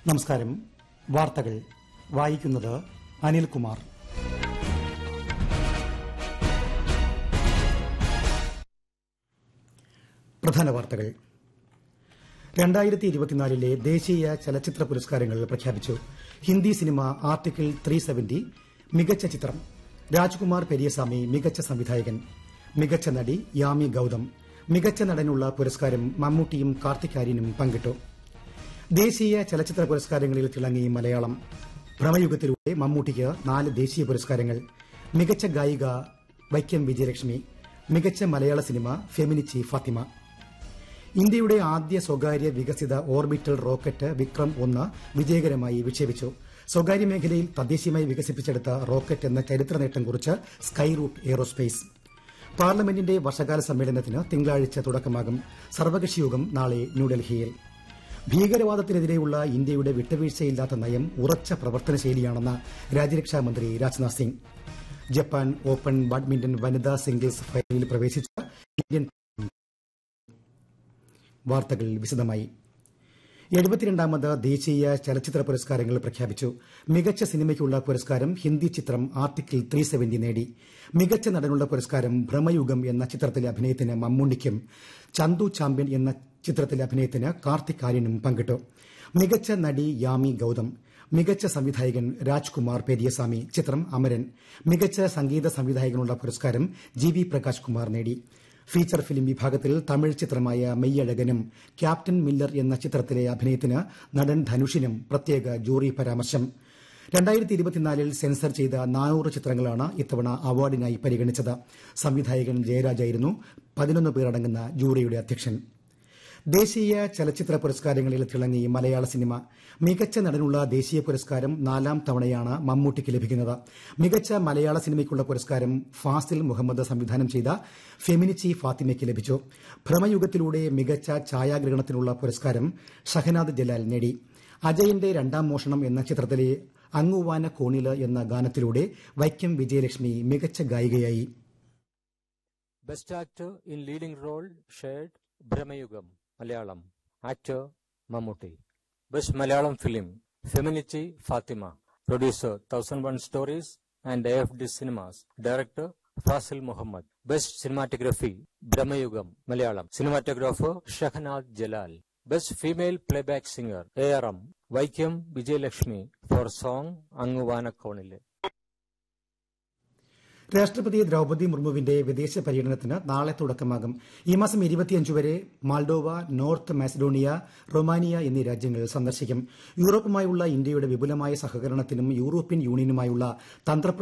നമസ്കാരം വാർത്തകൾ വായിക്കുന്നത് അനിൽകുമാർ പ്രധാന വാർത്തകൾ രണ്ടായിരത്തി ഇരുപത്തിനാലിലെ ദേശീയ ചലച്ചിത്ര പുരസ്കാരങ്ങൾ പ്രഖ്യാപിച്ചു Hindi cinema article three seventy മികച്ച ചിത്രം രാജ്കുമാർ പെരിയസ്വാമി മികച്ച സംവിധായകൻ മികച്ച നടി യാമി ഗൌതം മികച്ച നടനുള്ള പുരസ്കാരം മമ്മൂട്ടിയും കാർത്തിക് ആര്യനും പങ്കിട്ടു ദേശീയ ചലച്ചിത്ര പുരസ്കാരങ്ങളിൽ തിളങ്ങി മലയാളം ഭ്രമയുഗത്തിലൂടെ മമ്മൂട്ടിക്ക് നാല് ദേശീയ പുരസ്കാരങ്ങൾ മികച്ച ഗായിക വൈക്കം വിജയലക്ഷ്മി മികച്ച മലയാള സിനിമ ഫെമിനിച്ചി ഫാത്തിമ ഇന്ത്യയുടെ ആദ്യ സ്വകാര്യ വികസിത ഓർബിറ്റൽ റോക്കറ്റ് വിക്രം ഒന്ന് വിജയകരമായി വിക്ഷേപിച്ചു സ്വകാര്യ മേഖലയിൽ തദ്ദേശീയമായി വികസിപ്പിച്ചെടുത്ത റോക്കറ്റ് എന്ന ചരിത്ര നേട്ടം കുറിച്ച് സ്കൈ റൂട്ട് എയ്റോസ്പേസ് പാർലമെന്റിന്റെ വർഷകാല സമ്മേളനത്തിന് തിങ്കളാഴ്ച തുടക്കമാകും സർവകക്ഷി യോഗം നാളെ ന്യൂഡൽഹിയിൽ ഭീകരവാദത്തിനെതിരെയുള്ള ഇന്ത്യയുടെ വിട്ടുവീഴ്ചയില്ലാത്ത നയം ഉറച്ച പ്രവർത്തനശൈലിയാണെന്ന് രാജ്യരക്ഷാമന്ത്രി Rajnath Singh Japan open badminton വനിതാ സിംഗിൾസ് ഫൈനലിൽ പ്രവേശിച്ച ഇന്ത്യൻ വാർത്തകൾ വിശദമായി എഴുപത്തിരണ്ടാമത് ദേശീയ ചലച്ചിത്ര പുരസ്കാരങ്ങൾ പ്രഖ്യാപിച്ചു മികച്ച സിനിമയ്ക്കുള്ള പുരസ്കാരം ഹിന്ദി ചിത്രം ആർട്ടിക്കിൾ ത്രീ സെവന്റി നേടി മികച്ച നടനുള്ള പുരസ്കാരം ഭ്രമയുഗം എന്ന ചിത്രത്തിലെ അഭിനയത്തിന് മമ്മൂണിക്കും ചന്തു ചാമ്പ്യൻ എന്ന ചിത്രത്തിലെ അഭിനയത്തിന് കാർത്തിക് ആര്യനും പങ്കിട്ടു മികച്ച നടി യാമി ഗൌതം മികച്ച സംവിധായകൻ രാജ്കുമാർ പെരിയസ്വാമി ചിത്രം അമരൻ മികച്ച സംഗീത സംവിധായകനുള്ള പുരസ്കാരം ജി വി പ്രകാശ് കുമാർ നേടി ഫീച്ചർ ഫിലിം വിഭാഗത്തിൽ തമിഴ് ചിത്രമായ മെയ്യഴകനും ക്യാപ്റ്റൻ മില്ലർ എന്ന ചിത്രത്തിലെ അഭിനയത്തിന് നടൻ ധനുഷിനും പ്രത്യേക ജൂറി പരാമർശം രണ്ടായിരത്തി ഇരുപത്തിനാലിൽ സെൻസർ ചെയ്ത നാനൂറ് ചിത്രങ്ങളാണ് ഇത്തവണ അവാർഡിനായി പരിഗണിച്ചത് സംവിധായകൻ ജയരാജായിരുന്നു പതിനൊന്ന് പേരടങ്ങുന്ന ജൂറിയുടെ അധ്യക്ഷൻ ദേശീയ ചലച്ചിത്ര പുരസ്കാരങ്ങളിൽ തിളങ്ങി മലയാള സിനിമ മികച്ച നടനുള്ള ദേശീയ പുരസ്കാരം നാലാം തവണയാണ് മമ്മൂട്ടിക്ക് ലഭിക്കുന്നത് മികച്ച മലയാള സിനിമയ്ക്കുള്ള പുരസ്കാരം ഫാസിൽ മുഹമ്മദ് സംവിധാനം ചെയ്ത ഫെമിനിച്ചി ഫാത്തിമയ്ക്ക് ലഭിച്ചു ഭ്രമയുഗത്തിലൂടെ മികച്ച ഛായാഗ്രഹണത്തിനുള്ള പുരസ്കാരം ഷഹനാദ് ജലാൽ നേടി അജയന്റെ രണ്ടാം മോഷണം എന്ന ചിത്രത്തിലെ അങ്ങുവാന കോണില് എന്ന ഗാനത്തിലൂടെ വൈക്കം വിജയലക്ഷ്മി മികച്ച ഗായികയായി best actor in leading role shared Bramayugam Malayalam actor Mammootty best Malayalam film Feminichi Fathima producer thousand one stories and A F D cinemas director Fazil Muhammad best cinematography Bramayugam Malayalam cinematographer Shehnad Jalal best female playback singer A R M Vaikom Vijayalakshmi for song അങ്ങുവാനക്കോണില് രാഷ്ട്രപതി ദ്രൌപദി മുർമുവിന്റെ വിദേശ പര്യടനത്തിന് നാളെ തുടക്കമാകും ഈ മാസം വരെ Moldova north Macedonia Romania എന്നീ രാജ്യങ്ങൾ സന്ദർശിക്കും യൂറോപ്പുമായുള്ള ഇന്ത്യയുടെ വിപുലമായ സഹകരണത്തിനും യൂറോപ്യൻ യൂണിയനുമായുള്ള തന്ത്രപ്രധാന